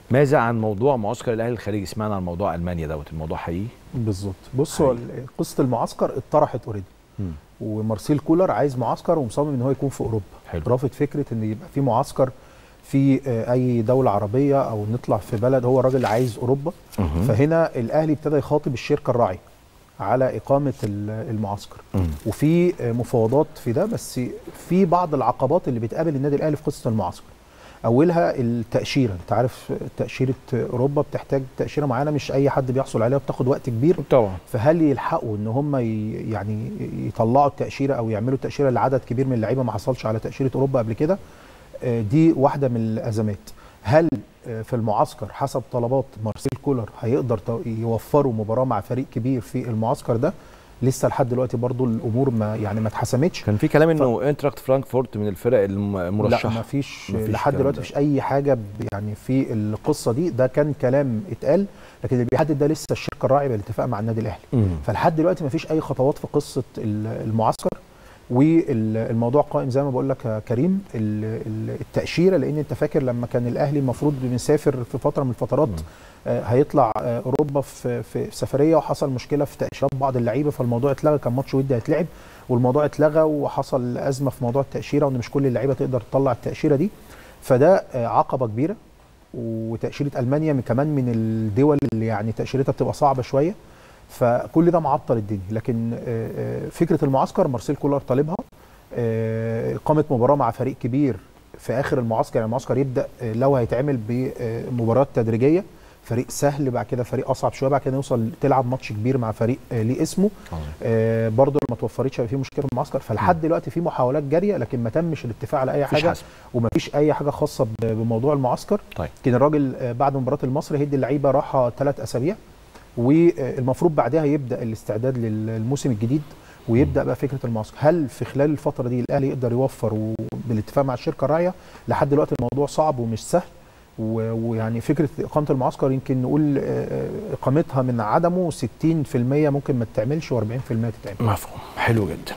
ماذا عن موضوع معسكر الاهلي الخارجي سمعنا عن موضوع المانيا دوت الموضوع حقيقي بالظبط بص هو ال- قصه المعسكر اتطرحت اوريدي مم. ومارسيل كولر عايز معسكر ومصمم ان هو يكون في اوروبا حلو. رافض فكره ان يبقى في معسكر في آه، اي دوله عربيه او نطلع في بلد هو الراجل عايز اوروبا مهم. فهنا الاهلي ابتدى يخاطب الشركه الراعيه على اقامه ال- المعسكر مم. وفي آه، مفاوضات في ده بس في بعض العقبات اللي بتقابل النادي الاهلي في قصه المعسكر اولها التاشيره انت عارف تاشيره اوروبا بتحتاج تاشيره معينه مش اي حد بيحصل عليها بتاخد وقت كبير طبعا فهل يلحقوا ان هم ي- يعني يطلعوا التاشيره او يعملوا تاشيره لعدد كبير من اللعيبه ما حصلش على تاشيره اوروبا قبل كده آه، دي واحده من الازمات هل آه، في المعسكر حسب طلبات مارسيل كولر هيقدر تو- يوفروا مباراه مع فريق كبير في المعسكر ده لسه لحد دلوقتي برضو الامور ما يعني ما اتحسمتش كان في كلام انه انتراكت فرانكفورت من الفرق الم- لا المرشحه ما فيش مفيش لحد الكلام دلوقتي ده. مفيش اي حاجه ب- يعني في القصه دي ده كان كلام اتقال لكن اللي بيحدد ده لسه الشركه الراعيه بالاتفاق مع النادي الاهلي مم. فلحد دلوقتي مفيش اي خطوات في قصه ال- المعسكر والموضوع قائم زي ما بقول لك يا كريم ال- ال- التاشيره لان انت فاكر لما كان الاهلي المفروض بنسافر في فتره من الفترات آه، هيطلع آه، اوروبا في في سفريه وحصل مشكله في تاشيرات بعض اللعيبه فالموضوع اتلغى كان ماتش ودي هيتلعب والموضوع اتلغى وحصل ازمه في موضوع التاشيره وان مش كل اللعيبه تقدر تطلع التاشيره دي فده آه، عقبه كبيره وتاشيره المانيا من- كمان من الدول اللي يعني تاشيرتها بتبقى صعبه شويه فكل ده معطل الدنيا لكن آه، آه، فكره المعسكر مارسيل كولر طالبها آه، اقامه مباراه مع فريق كبير في اخر المعسكر يعني المعسكر يبدا آه، لو هيتعمل بمباريات تدريجيه فريق سهل بعد كده فريق اصعب شويه بعد كده نوصل تلعب ماتش كبير مع فريق آه، ليه اسمه عظيم. آه، برضه ما توفرتش هيبقى في مشكله في المعسكر فلحد دلوقتي في محاولات جاريه لكن ما تمش الاتفاق على اي مفيش حاجه حسم. وما فيش اي حاجه خاصه ب- بموضوع المعسكر طيب. كان الراجل آه، بعد مباراه المصري هيدي اللعيبه راحه ثلاث اسابيع والمفروض بعدها يبدا الاستعداد للموسم الجديد ويبدا بقى فكره المعسكر هل في خلال الفتره دي الاهلي يقدر يوفر وبالاتفاق مع الشركه الراعيه لحد دلوقتي الموضوع صعب ومش سهل و- ويعني فكره اقامه المعسكر يمكن نقول آه، آه، اقامتها من عدمه 60% ممكن ما تتعملش و40% تتعمل مفهوم حلو جدا